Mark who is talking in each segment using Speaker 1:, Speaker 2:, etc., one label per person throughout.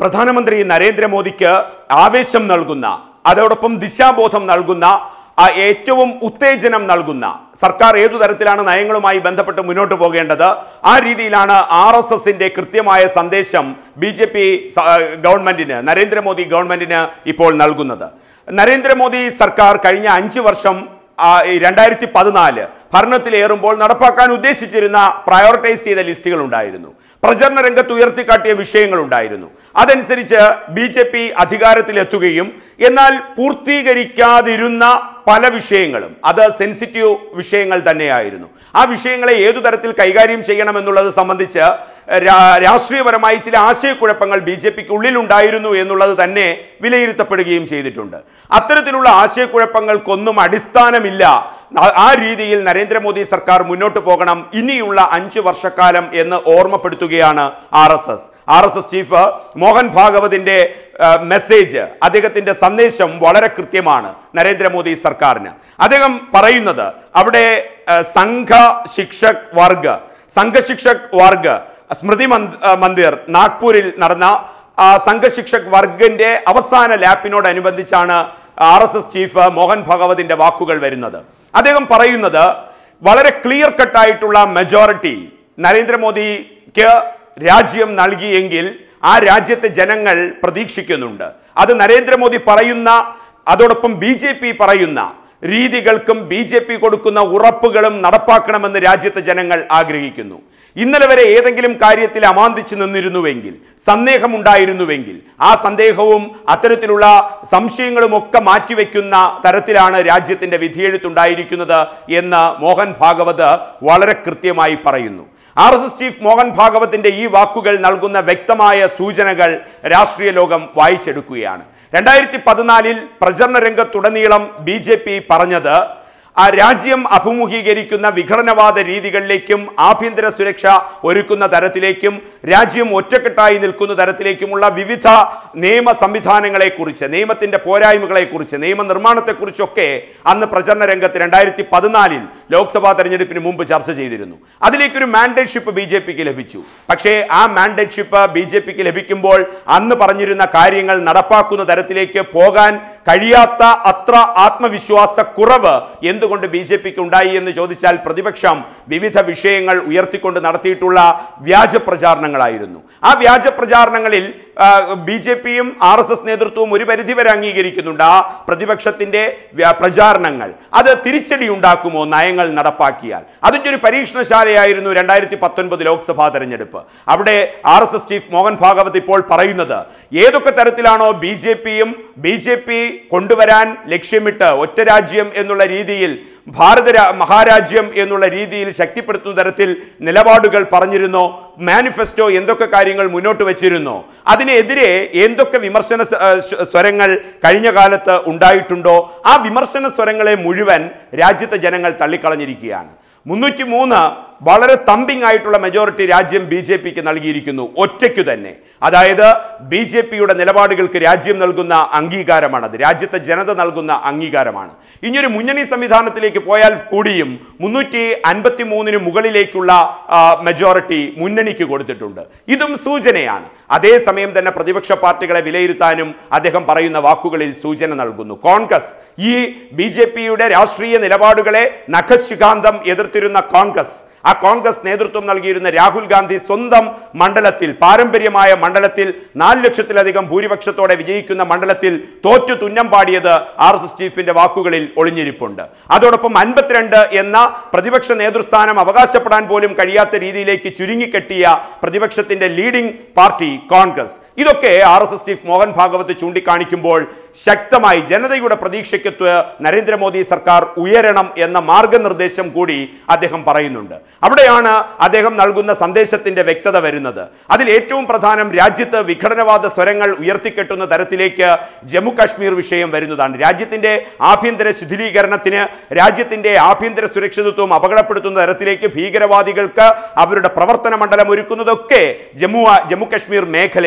Speaker 1: പ്രധാനമന്ത്രി നരേന്ദ്രമോദിക്ക് ആവേശം നൽകുന്ന അതോടൊപ്പം ദിശാബോധം നൽകുന്ന ആ ഏറ്റവും ഉത്തേജനം നൽകുന്ന സർക്കാർ ഏതു തരത്തിലാണ് നയങ്ങളുമായി ബന്ധപ്പെട്ട് മുന്നോട്ട് പോകേണ്ടത് ആ രീതിയിലാണ് ആർ എസ് എസിന്റെ കൃത്യമായ സന്ദേശം ബി ജെ പി ഗവൺമെന്റിന് നരേന്ദ്രമോദി ഗവൺമെന്റിന് ഇപ്പോൾ നൽകുന്നത് നരേന്ദ്രമോദി സർക്കാർ കഴിഞ്ഞ അഞ്ചു വർഷം ആ, ഈ രണ്ടായിരത്തി പതിനാല് ഭരണത്തിലേറുമ്പോൾ നടപ്പാക്കാൻ ഉദ്ദേശിച്ചിരുന്ന പ്രയോറിറ്റൈസ് ചെയ്ത ലിസ്റ്റുകൾ ഉണ്ടായിരുന്നു പ്രചരണ രംഗത്ത് ഉയർത്തിക്കാട്ടിയ വിഷയങ്ങൾ ഉണ്ടായിരുന്നു അതനുസരിച്ച് ബി ജെ പി അധികാരത്തിലെത്തുകയും എന്നാൽ പൂർത്തീകരിക്കാതിരുന്ന പല വിഷയങ്ങളും അത് സെൻസിറ്റീവ് വിഷയങ്ങൾ തന്നെയായിരുന്നു ആ വിഷയങ്ങളെ ഏതു തരത്തിൽ കൈകാര്യം ചെയ്യണമെന്നുള്ളത് സംബന്ധിച്ച് രാ- രാഷ്ട്രീയപരമായി ചില ആശയക്കുഴപ്പങ്ങൾ ബി ജെ പിക്ക് ഉള്ളിലുണ്ടായിരുന്നു എന്നുള്ളത് തന്നെ വിലയിരുത്തപ്പെടുകയും ചെയ്തിട്ടുണ്ട് അത്തരത്തിലുള്ള ആശയക്കുഴപ്പങ്ങൾക്കൊന്നും അടിസ്ഥാനമില്ല ആ- ആ രീതിയിൽ നരേന്ദ്രമോദി സർക്കാർ മുന്നോട്ട് പോകണം ഇനിയുള്ള അഞ്ചു വർഷക്കാലം എന്ന് ഓർമ്മപ്പെടുത്തുകയാണ് R S S R S S chief Mohan ഭാഗവതിന്റെ ആ, മെസ്സേജ് അദ്ദേഹത്തിന്റെ സന്ദേശം വളരെ കൃത്യമാണ് നരേന്ദ്രമോദി സർക്കാരിന് അദ്ദേഹം പറയുന്നത് അവിടെ ആ, സംഘ ശിക്ഷക് വർഗ് സംഘശിക്ഷക് വർഗ് സ്മൃതി മന്ദ- ആ, മന്ദിർ നാഗ്പൂരിൽ നടന്ന ആ, സംഘശിക്ഷക് വർഗിന്റെ അവസാന ലാപ്പിനോടനുബന്ധിച്ചാണ് R S S chief Mohan ഭഗവതിന്റെ വാക്കുകൾ വരുന്നത് അദ്ദേഹം പറയുന്നത് വളരെ ക്ലിയർ കട്ടായിട്ടുള്ള മെജോറിറ്റി നരേന്ദ്രമോദിക്ക് രാജ്യം നൽകിയെങ്കിൽ ആ രാജ്യത്തെ ജനങ്ങൾ പ്രതീക്ഷിക്കുന്നുണ്ട് അത് നരേന്ദ്രമോദി പറയുന്ന അതോടൊപ്പം ബി ജെ പി പറയുന്ന രീതികൾക്കും ബി ജെ പി കൊടുക്കുന്ന ഉറപ്പുകളും നടപ്പാക്കണമെന്ന് രാജ്യത്തെ ജനങ്ങൾ ആഗ്രഹിക്കുന്നു ഇന്നലെ വരെ ഏതെങ്കിലും കാര്യത്തിൽ അമാന്തിച്ചു നിന്നിരുന്നുവെങ്കിൽ സന്ദേഹമുണ്ടായിരുന്നുവെങ്കിൽ ആ സന്ദേഹവും അത്തരത്തിലുള്ള സംശയങ്ങളും ഒക്കെ മാറ്റിവെക്കുന്ന തരത്തിലാണ് രാജ്യത്തിന്റെ വിധിയെഴുത്തുണ്ടായിരിക്കുന്നത് എന്ന് മോഹൻ ഭാഗവത് വളരെ കൃത്യമായി പറയുന്നു R S S chief Mohan ഭാഗവത്തിന്റെ ഈ വാക്കുകൾ നൽകുന്ന വ്യക്തമായ സൂചനകൾ രാഷ്ട്രീയ ലോകം വായിച്ചെടുക്കുകയാണ് രണ്ടായിരത്തി പതിനാലിൽ പ്രചരണ രംഗത്തുടനീളം ബി ജെ പി പറഞ്ഞത് ആ രാജ്യം അഭിമുഖീകരിക്കുന്ന വിഘടനവാദ രീതികളിലേക്കും ആഭ്യന്തര സുരക്ഷ ഒരുക്കുന്ന തരത്തിലേക്കും രാജ്യം ഒറ്റക്കെട്ടായി നിൽക്കുന്ന തരത്തിലേക്കുമുള്ള വിവിധ നിയമ സംവിധാനങ്ങളെക്കുറിച്ച് നിയമത്തിന്റെ പോരായ്മകളെക്കുറിച്ച് നിയമനിർമ്മാണത്തെക്കുറിച്ചൊക്കെ അന്ന് പ്രചരണ രംഗത്ത് രണ്ടായിരത്തി പതിനാലിൽ ലോക്സഭാ തെരഞ്ഞെടുപ്പിന് മുമ്പ് ചർച്ച ചെയ്തിരുന്നു അതിലേക്കൊരു മാൻഡേറ്റ്ഷിപ്പ് ബി ജെ പിക്ക് ലഭിച്ചു പക്ഷേ ആ മാൻഡേറ്റ്ഷിപ്പ് ബി ജെ പിക്ക് ലഭിക്കുമ്പോൾ അന്ന് പറഞ്ഞിരുന്ന കാര്യങ്ങൾ നടപ്പാക്കുന്ന തരത്തിലേക്ക് പോകാൻ കഴിയാത്ത അത്ര ആത്മവിശ്വാസ കുറവ് എന്തുകൊണ്ട് ബി ജെ പിക്ക് ഉണ്ടായി എന്ന് ചോദിച്ചാൽ പ്രതിപക്ഷം വിവിധ വിഷയങ്ങൾ ഉയർത്തിക്കൊണ്ട് നടത്തിയിട്ടുള്ള വ്യാജ പ്രചാരണങ്ങളായിരുന്നു ആ വ്യാജ പ്രചാരണങ്ങളിൽ ബി ജെ പിയും ആർ എസ് എസ് നേതൃത്വവും ഒരു പരിധിവരെ അംഗീകരിക്കുന്നുണ്ട് ആ പ്രതിപക്ഷത്തിന്റെ വ്യ- പ്രചാരണങ്ങൾ അത് തിരിച്ചടി ഉണ്ടാക്കുമോ നയങ്ങൾ നടപ്പാക്കിയാൽ അതിൻ്റെ ഒരു പരീക്ഷണശാലയായിരുന്നു രണ്ടായിരത്തി പത്തൊൻപത് ലോക്സഭാ തെരഞ്ഞെടുപ്പ് അവിടെ R S S chief Mohan Bhagwat ഇപ്പോൾ പറയുന്നത് ഏതൊക്കെ തരത്തിലാണോ ബി ജെ പിയും ബി ജെ പി കൊണ്ടുവരാൻ ലക്ഷ്യമിട്ട് ഒറ്റ രാജ്യം എന്നുള്ള രീതിയിൽ ഭാരത രാ- മഹാരാജ്യം എന്നുള്ള രീതിയിൽ ശക്തിപ്പെടുത്തുന്ന തരത്തിൽ നിലപാടുകൾ പറഞ്ഞിരുന്നോ മാനിഫെസ്റ്റോ എന്തൊക്കെ കാര്യങ്ങൾ മുന്നോട്ട് വെച്ചിരുന്നോ അതിനെതിരെ എന്തൊക്കെ വിമർശന സ- ആ, സ്വ- സ്വരങ്ങൾ കഴിഞ്ഞ കാലത്ത് ഉണ്ടായിട്ടുണ്ടോ ആ വിമർശന സ്വരങ്ങളെ മുഴുവൻ രാജ്യത്തെ ജനങ്ങൾ തള്ളിക്കളഞ്ഞിരിക്കുകയാണ് മുന്നൂറ്റി മൂന്ന് വളരെ തമ്പിങ് ആയിട്ടുള്ള മെജോറിറ്റി രാജ്യം ബി ജെ പിക്ക് നൽകിയിരിക്കുന്നു ഒറ്റയ്ക്കു തന്നെ അതായത് ബി ജെ പിയുടെ നിലപാടുകൾക്ക് രാജ്യം നൽകുന്ന അംഗീകാരമാണത് രാജ്യത്തെ ജനത നൽകുന്ന അംഗീകാരമാണ് ഇനിയൊരു മുന്നണി സംവിധാനത്തിലേക്ക് പോയാൽ കൂടിയും മുന്നൂറ്റി അൻപത്തി മൂന്നിന് മുകളിലേക്കുള്ള ആ, മെജോറിറ്റി മുന്നണിക്ക് കൊടുത്തിട്ടുണ്ട് ഇതും സൂചനയാണ് അതേസമയം തന്നെ പ്രതിപക്ഷ പാർട്ടികളെ വിലയിരുത്താനും അദ്ദേഹം പറയുന്ന വാക്കുകളിൽ സൂചന നൽകുന്നു കോൺഗ്രസ് ഈ ബി ജെ പിയുടെ രാഷ്ട്രീയ നിലപാടുകളെ നഖശികാന്തം എതിർത്തിരുന്ന കോൺഗ്രസ് ആ കോൺഗ്രസ് നേതൃത്വം നൽകിയിരുന്ന രാഹുൽ ഗാന്ധി സ്വന്തം മണ്ഡലത്തിൽ പാരമ്പര്യമായ മണ്ഡലത്തിൽ നാല് ലക്ഷത്തിലധികം ഭൂരിപക്ഷത്തോടെ വിജയിക്കുന്ന മണ്ഡലത്തിൽ തോറ്റു തുന്നം പാടിയത് ആർ എസ് എസ് ചീഫിന്റെ വാക്കുകളിൽ ഒളിഞ്ഞിരിപ്പുണ്ട് അതോടൊപ്പം അൻപത്തിരണ്ട് എന്ന പ്രതിപക്ഷ നേതൃസ്ഥാനം അവകാശപ്പെടാൻ പോലും കഴിയാത്ത രീതിയിലേക്ക് ചുരുങ്ങിക്കെട്ടിയ പ്രതിപക്ഷത്തിന്റെ ലീഡിംഗ് പാർട്ടി കോൺഗ്രസ് ഇതൊക്കെ R S S chief Mohan Bhagwat ചൂണ്ടിക്കാണിക്കുമ്പോൾ ശക്തമായി ജനതയുടെ പ്രതീക്ഷയ്ക്കൊത്ത് നരേന്ദ്രമോദി സർക്കാർ ഉയരണം എന്ന മാർഗനിർദ്ദേശം കൂടി അദ്ദേഹം പറയുന്നുണ്ട് അവിടെയാണ് അദ്ദേഹം നൽകുന്ന സന്ദേശത്തിന്റെ വ്യക്തത വരുന്നത് അതിൽ ഏറ്റവും പ്രധാനം രാജ്യത്ത് വിഘടനവാദ സ്വരങ്ങൾ ഉയർത്തിക്കെട്ടുന്ന തരത്തിലേക്ക് ജമ്മു കാശ്മീർ വിഷയം വരുന്നതാണ് രാജ്യത്തിന്റെ ആഭ്യന്തര ശിഥിലീകരണത്തിന് രാജ്യത്തിന്റെ ആഭ്യന്തര സുരക്ഷിതത്വം അപകടപ്പെടുത്തുന്ന തരത്തിലേക്ക് ഭീകരവാദികൾക്ക് അവരുടെ പ്രവർത്തന മണ്ഡലം ഒരുക്കുന്നതൊക്കെ ജമ്മു ജമ്മു കാശ്മീർ മേഖലയാണ്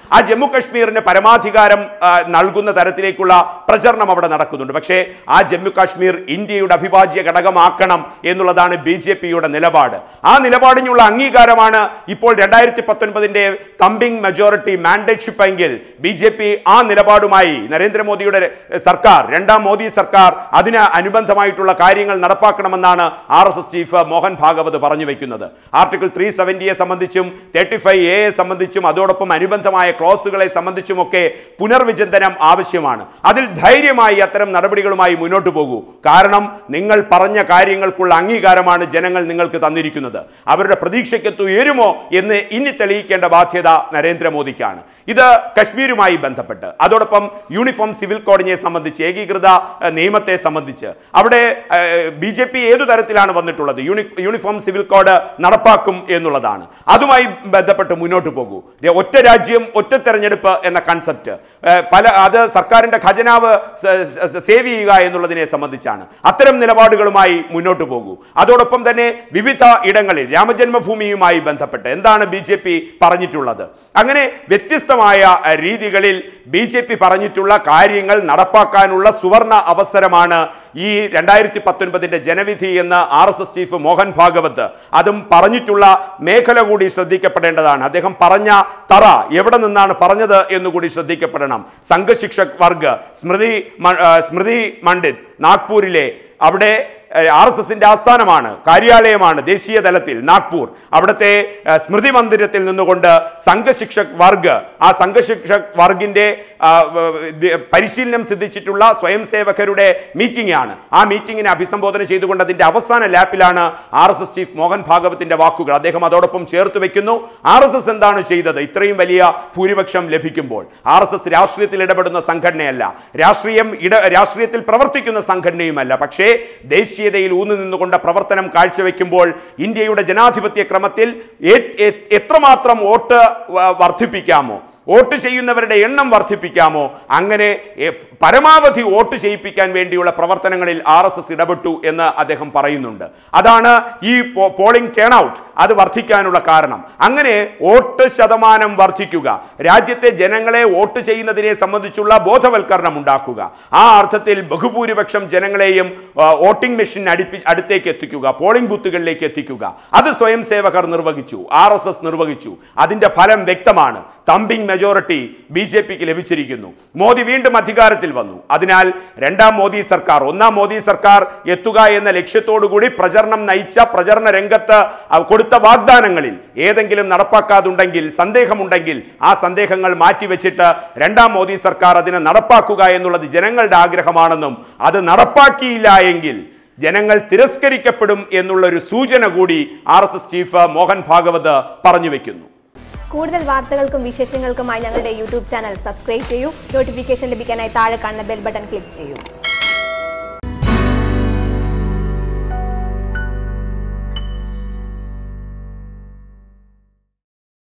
Speaker 1: ആ ജമ്മു കശ്മീരിന് പരമാധികാരം ആ, നൽകുന്ന തരത്തിലേക്കുള്ള പ്രചരണം അവിടെ നടക്കുന്നുണ്ട് പക്ഷേ ആ ജമ്മു കാശ്മീർ ഇന്ത്യയുടെ അവിഭാജ്യ ഘടകമാക്കണം എന്നുള്ളതാണ് ബി ജെ പിയുടെ നിലപാട് ആ നിലപാടിനുള്ള അംഗീകാരമാണ് ഇപ്പോൾ രണ്ടായിരത്തി പത്തൊൻപതിന്റെ തമ്പിങ് മെജോറിറ്റി മാൻഡേറ്റ്ഷിപ്പ് എങ്കിൽ ബി ജെ പി ആ നിലപാടുമായി നരേന്ദ്രമോദിയുടെ സർക്കാർ രണ്ടാം മോദി സർക്കാർ അതിന് അനുബന്ധമായിട്ടുള്ള കാര്യങ്ങൾ നടപ്പാക്കണമെന്നാണ് R S S chief Mohan Bhagwat പറഞ്ഞു വെക്കുന്നത് ആർട്ടിക്കിൾ ത്രീ സെവൻറ്റിയെ സംബന്ധിച്ചും തേർട്ടി ഫൈവ് എയെ സംബന്ധിച്ചും അതോടൊപ്പം അനുബന്ധമായ ക്ലോസുകളെ സംബന്ധിച്ചുമൊക്കെ പുനർവിചിന്തനം ആവശ്യമാണ് അതിൽ ധൈര്യമായി അത്തരം നടപടികളുമായി മുന്നോട്ട് പോകൂ കാരണം നിങ്ങൾ പറഞ്ഞ കാര്യങ്ങൾക്കുള്ള അംഗീകാരമാണ് ജനങ്ങൾ നിങ്ങൾക്ക് തന്നിരിക്കുന്നത് അവരുടെ പ്രതീക്ഷയ്ക്കത്ത് ഉയരുമോ എന്ന് ഇനി തെളിയിക്കേണ്ട ബാധ്യത നരേന്ദ്രമോദിക്കാണ് ഇത് കശ്മീരുമായി ബന്ധപ്പെട്ട് അതോടൊപ്പം യൂണിഫോം സിവിൽ കോഡിനെ സംബന്ധിച്ച് ഏകീകൃത ഏഹ്, നിയമത്തെ സംബന്ധിച്ച് അവിടെ ബി ജെ പി ഏതു തരത്തിലാണ് വന്നിട്ടുള്ളത് യൂണി യൂണിഫോം സിവിൽ കോഡ് നടപ്പാക്കും എന്നുള്ളതാണ് അതുമായി ബന്ധപ്പെട്ട് മുന്നോട്ട് പോകൂ ര- ഒറ്റ രാജ്യം ഒറ്റ തെരഞ്ഞെടുപ്പ് എന്ന കൺസെപ്റ്റ് പല അത് സർക്കാരിന്റെ ഖജനാവ് സ- സ- സേവ് ചെയ്യുക എന്നുള്ളതിനെ സംബന്ധിച്ചാണ് അത്തരം നിലപാടുകളുമായി മുന്നോട്ട് പോകൂ അതോടൊപ്പം തന്നെ വിവിധ ഇടങ്ങളിൽ രാമജന്മഭൂമിയുമായി ബന്ധപ്പെട്ട് എന്താണ് ബി ജെ പി പറഞ്ഞിട്ടുള്ളത് അങ്ങനെ വ്യത്യസ്തമായ അഹ്, രീതികളിൽ ബി ജെ പി പറഞ്ഞിട്ടുള്ള കാര്യങ്ങൾ നടപ്പാക്കാനുള്ള സുവർണ അവസരമാണ് ഈ രണ്ടായിരത്തി പത്തൊൻപതിന്റെ ജനവിധി എന്ന് R S S chief Mohan Bhagwat അതും പറഞ്ഞിട്ടുള്ള മേഖല കൂടി ശ്രദ്ധിക്കപ്പെടേണ്ടതാണ് അദ്ദേഹം പറഞ്ഞ തറ എവിടെ നിന്നാണ് പറഞ്ഞത് എന്നുകൂടി ശ്രദ്ധിക്കപ്പെടണം സംഘശിക്ഷക് വർഗ് സ്മൃതി മ- ആ, സ്മൃതി മണ്ഡിത് നാഗ്പൂരിലെ അവിടെ ആർ എസ് എസിന്റെ ആസ്ഥാനമാണ് കാര്യാലയമാണ് ദേശീയ തലത്തിൽ നാഗ്പൂർ അവിടുത്തെ ആ, സ്മൃതി മന്ദിരത്തിൽ നിന്നുകൊണ്ട് സംഘശിക്ഷക് വർഗ് ആ സംഘശിക്ഷക് വർഗിന്റെ ആ, വ- ദ- പരിശീലനം സിദ്ധിച്ചിട്ടുള്ള സ്വയം സേവകരുടെ മീറ്റിംഗ് ആണ് ആ മീറ്റിംഗിനെ അഭിസംബോധന ചെയ്തുകൊണ്ട് അതിന്റെ അവസാന ലാപ്പിലാണ് R S S chief Mohan ഭാഗവത്തിന്റെ വാക്കുകൾ അദ്ദേഹം അതോടൊപ്പം ചേർത്ത് വെക്കുന്നു ആർ എസ് എസ് എന്താണ് ചെയ്തത് ഇത്രയും വലിയ ഭൂരിപക്ഷം ലഭിക്കുമ്പോൾ ആർ എസ് എസ് രാഷ്ട്രീയത്തിൽ ഇടപെടുന്ന സംഘടനയല്ല രാഷ്ട്രീയം ഇട രാഷ്ട്രീയത്തിൽ പ്രവർത്തിക്കുന്ന സംഘടനയുമല്ല പക്ഷേ ദേശീയതയിൽ ഊന്നു നിന്നുകൊണ്ട് പ്രവർത്തനം കാഴ്ചവെക്കുമ്പോൾ ഇന്ത്യയുടെ ജനാധിപത്യ ക്രമത്തിൽ ഏ- എ- എത്രമാത്രം വോട്ട് വ- വർദ്ധിപ്പിക്കാമോ വോട്ട് ചെയ്യുന്നവരുടെ എണ്ണം വർദ്ധിപ്പിക്കാമോ അങ്ങനെ എ, പരമാവധി വോട്ട് ചെയ്യിപ്പിക്കാൻ വേണ്ടിയുള്ള പ്രവർത്തനങ്ങളിൽ ആർ എസ് എസ് ഇടപെട്ടു എന്ന് അദ്ദേഹം പറയുന്നുണ്ട് അതാണ് ഈ പോ- പോളിംഗ് ടേൺ ഔട്ട് അത് വർദ്ധിക്കാനുള്ള കാരണം അങ്ങനെ വോട്ട് ശതമാനം വർദ്ധിക്കുക രാജ്യത്തെ ജനങ്ങളെ വോട്ട് ചെയ്യുന്നതിനെ സംബന്ധിച്ചുള്ള ബോധവൽക്കരണം ഉണ്ടാക്കുക ആ അർത്ഥത്തിൽ ബഹുഭൂരിപക്ഷം ജനങ്ങളെയും ആ, വോട്ടിംഗ് മെഷീൻ അടുപ്പി അടുത്തേക്ക് എത്തിക്കുക പോളിംഗ് ബൂത്തുകളിലേക്ക് എത്തിക്കുക അത് സ്വയം സേവകർ നിർവഹിച്ചു ആർ എസ് എസ് നിർവഹിച്ചു അതിന്റെ ഫലം വ്യക്തമാണ് തമ്പിങ് മെജോറിറ്റി ബി ജെ പിക്ക് ലഭിച്ചിരിക്കുന്നു മോദി വീണ്ടും അധികാരത്തിൽ വന്നു അതിനാൽ രണ്ടാം മോദി സർക്കാർ ഒന്നാം മോദി സർക്കാർ എത്തുക എന്ന ലക്ഷ്യത്തോടുകൂടി പ്രചരണം നയിച്ച പ്രചരണ രംഗത്ത് അഹ് കൊടുത്ത വാഗ്ദാനങ്ങളിൽ ഏതെങ്കിലും നടപ്പാക്കാതുണ്ടെങ്കിൽ സന്ദേഹമുണ്ടെങ്കിൽ ആ സന്ദേഹങ്ങൾ മാറ്റിവെച്ചിട്ട് രണ്ടാം മോദി സർക്കാർ അതിനെ നടപ്പാക്കുക എന്നുള്ളത് ജനങ്ങളുടെ ആഗ്രഹമാണെന്നും അത് നടപ്പാക്കിയില്ല എങ്കിൽ ജനങ്ങൾ തിരസ്കരിക്കപ്പെടും എന്നുള്ളൊരു സൂചന കൂടി R S S chief Mohan Bhagwat പറഞ്ഞു വെക്കുന്നു
Speaker 2: കൂടുതൽ വാർത്തകൾക്കും വിശേഷങ്ങൾക്കുമായി ഞങ്ങളുടെ യൂട്യൂബ് ചാനൽ സബ്സ്ക്രൈബ് ചെയ്യൂ നോട്ടിഫിക്കേഷൻ ലഭിക്കാനായി താഴെ കാണുന്ന ബെൽ ബട്ടൺ ക്ലിക്ക് ചെയ്യൂ